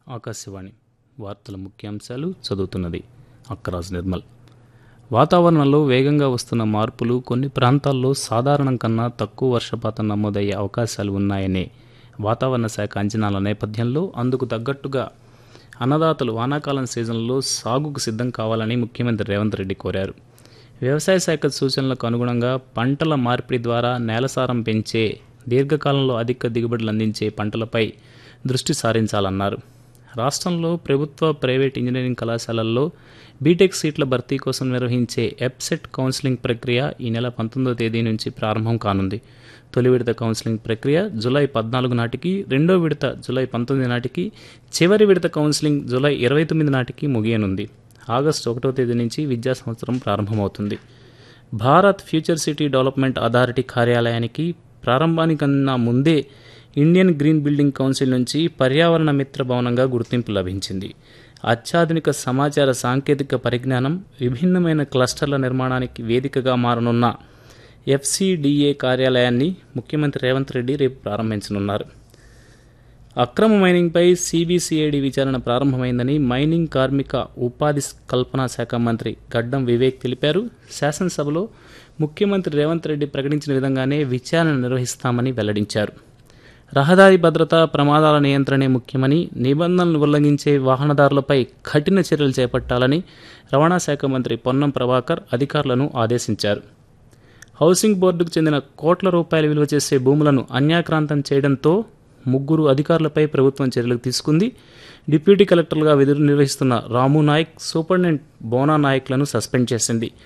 ఆకాశవాణి వార్తల ముఖ్యాంశాలు చదువుతున్నది అక్కరాజ్ నిర్మల్ వాతావరణంలో వేగంగా వస్తున్న మార్పులు కొన్ని ప్రాంతాల్లో సాధారణం కన్నా తక్కువ వర్షపాతం నమోదయ్యే అవకాశాలు ఉన్నాయనే వాతావరణ శాఖ అంచనాల నేపథ్యంలో అందుకు తగ్గట్టుగా అన్నదాతలు వానాకాలం సీజన్లో సాగుకు సిద్ధం కావాలని ముఖ్యమంత్రి రేవంత్ రెడ్డి కోరారు వ్యవసాయ శాఖ సూచనలకు అనుగుణంగా పంటల మార్పిడి ద్వారా నేలసారం పెంచే దీర్ఘకాలంలో అధిక దిగుబడులు అందించే పంటలపై దృష్టి సారించాలన్నారు రాష్ట్రంలో ప్రభుత్వ ప్రైవేట్ ఇంజనీరింగ్ కళాశాలల్లో బీటెక్ సీట్ల భర్తీ కోసం నిర్వహించే ఎప్సెట్ కౌన్సిలింగ్ ప్రక్రియ ఈ నెల పంతొమ్మిదో తేదీ నుంచి ప్రారంభం కానుంది తొలి విడత కౌన్సిలింగ్ ప్రక్రియ జూలై పద్నాలుగు నాటికి రెండో విడత జూలై పంతొమ్మిది నాటికి చివరి విడత కౌన్సిలింగ్ జూలై ఇరవై తొమ్మిది నాటికి ముగియనుంది ఆగస్టు ఒకటో తేదీ నుంచి విద్యా సంవత్సరం ప్రారంభమవుతుంది Bharat future city development authority కార్యాలయానికి ప్రారంభానికన్నా ముందే ఇండియన్ గ్రీన్ బిల్డింగ్ కౌన్సిల్ నుంచి పర్యావరణ మిత్ర భవనంగా గుర్తింపు లభించింది అత్యాధునిక సమాచార సాంకేతిక పరిజ్ఞానం విభిన్నమైన క్లస్టర్ల నిర్మాణానికి వేదికగా మారనున్న ఎఫ్సిడిఏ కార్యాలయాన్ని ముఖ్యమంత్రి రేవంత్ రెడ్డి రేపు ప్రారంభించనున్నారు అక్రమ మైనింగ్పై సిబిసిఐడి విచారణ ప్రారంభమైందని మైనింగ్ కార్మిక ఉపాధి కల్పనా శాఖ మంత్రి గడ్డం వివేక్ తెలిపారు శాసనసభలో ముఖ్యమంత్రి రేవంత్ రెడ్డి ప్రకటించిన విధంగానే విచారణ నిర్వహిస్తామని వెల్లడించారు రహదారి భద్రత ప్రమాదాల నియంత్రణే ముఖ్యమని నిబంధనలు ఉల్లంఘించే వాహనదారులపై కఠిన చర్యలు చేపట్టాలని రవాణా శాఖ మంత్రి పొన్నం ప్రభాకర్ అధికారులను ఆదేశించారు హౌసింగ్ బోర్డుకు చెందిన కోట్ల రూపాయల విలువ చేసే భూములను అన్యాక్రాంతం చేయడంతో ముగ్గురు అధికారులపై ప్రభుత్వం చర్యలు తీసుకుంది డిప్యూటీ కలెక్టర్లుగా విధులు నిర్వహిస్తున్న రాము నాయక్ సూపరింటెండెంట్ బోనా నాయక్లను సస్పెండ్ చేసింది